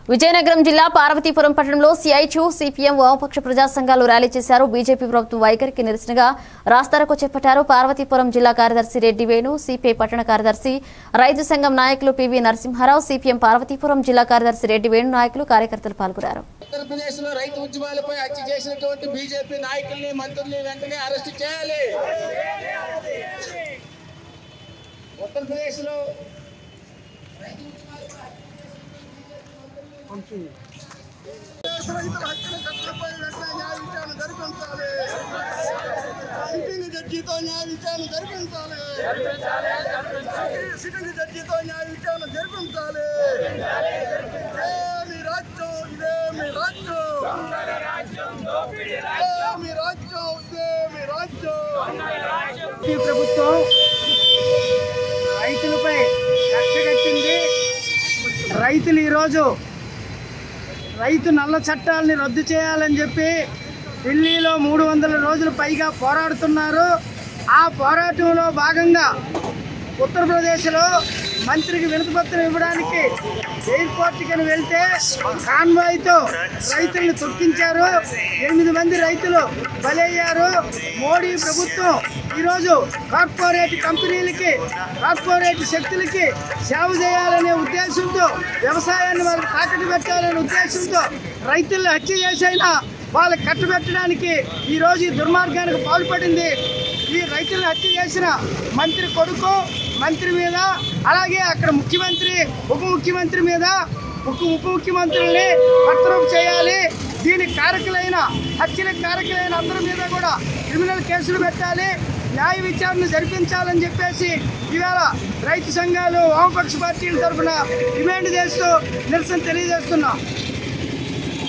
విజయనగరం జిల్లా పార్వతీపురం పట్టణంలో సిఐచు సిపిఎం వామపక్ష ప్రజా సంఘాలు ర్యాలీ చేశారు బీజేపీ ప్రభుత్వం వైఖరికి నిరసనగా రాస్తారకు చేపట్టారు పార్వతీపురం జిల్లా కార్యదర్శి రెడ్డి వేణు సిపిఐ పట్టణ కార్యదర్శి రైతు సంఘం నాయకులు పివి నరసింహారావు సిపిఎం పార్వతీపురం జిల్లా కార్యదర్శి రెడ్డి వేణు నాయకులు కార్యకర్తలు పాల్గొన్నారు ఆంధ్రప్రదేశ్ లో రైతు ఉద్యమాలపై హత్య చేసినటువంటి బీజేపీ నాయకుల్ని మంత్రుల్ని వెంటనే అరెస్ట్ చేయాలి ఉత్తరప్రదేశ్ లో రైతుల హక్కుల కట్టులపై వెంటనే న్యాయ విచారణ జరిపించాలి సిట్టింగ్ జడ్జితో న్యాయ విచారణ జరిపించాలి సిట్టింగ్ జడ్జితో న్యాయ విచారణ జరిపించాలి ఇదే మీ రాజ్యం ఇదే మీ రాజ్యం ఇదే మీ రాజ్యం ఇదే మీ రాజ్యం ఈ ప్రభుత్వం రైతులపై కక్ష కట్టింది రైతులు ఈరోజు రైతు నల్ల చట్టాలని రద్దు చేయాలని చెప్పి ఢిల్లీలో మూడు వందల రోజులు పైగా పోరాడుతున్నారు ఆ పోరాటంలో భాగంగా ఉత్తరప్రదేశ్లో మంత్రికి వినతిపత్రం ఇవ్వడానికి ఎయిర్పోర్ట్కి అని వెళ్తే కాన్వాయ్తో రైతుల్ని తొక్కించారు ఎనిమిది మంది రైతులు బలయ్యారు మోడీ ప్రభుత్వం ఈరోజు కార్పొరేట్ కంపెనీలకి కార్పొరేట్ శక్తులకి సేవ చేయాలనే ఉద్దేశంతో వ్యవసాయాన్ని వాళ్ళకి తాకట్టు పెట్టాలనే ఉద్దేశంతో రైతులను హత్య చేసైనా వాళ్ళకి కట్టుబెట్టడానికి ఈరోజు ఈ దుర్మార్గానికి పాల్పడింది ఈ రైతులను హత్య చేసిన మంత్రి కొడుకు మంత్రి మీద అలాగే అక్కడ ముఖ్యమంత్రి ఉప ముఖ్యమంత్రి మీద ఉప ఉప ముఖ్యమంత్రుల్ని బర్తరఫ్ చేయాలి దీనికి కారకులైన హత్యలకు కారకులైన అందరి మీద కూడా క్రిమినల్ కేసులు పెట్టాలి న్యాయ విచారణ జరిపించాలని చెప్పేసి ఇవాళ రైతు సంఘాలు వామపక్ష పార్టీల తరఫున డిమాండ్ చేస్తూ నిరసన తెలియజేస్తున్నాం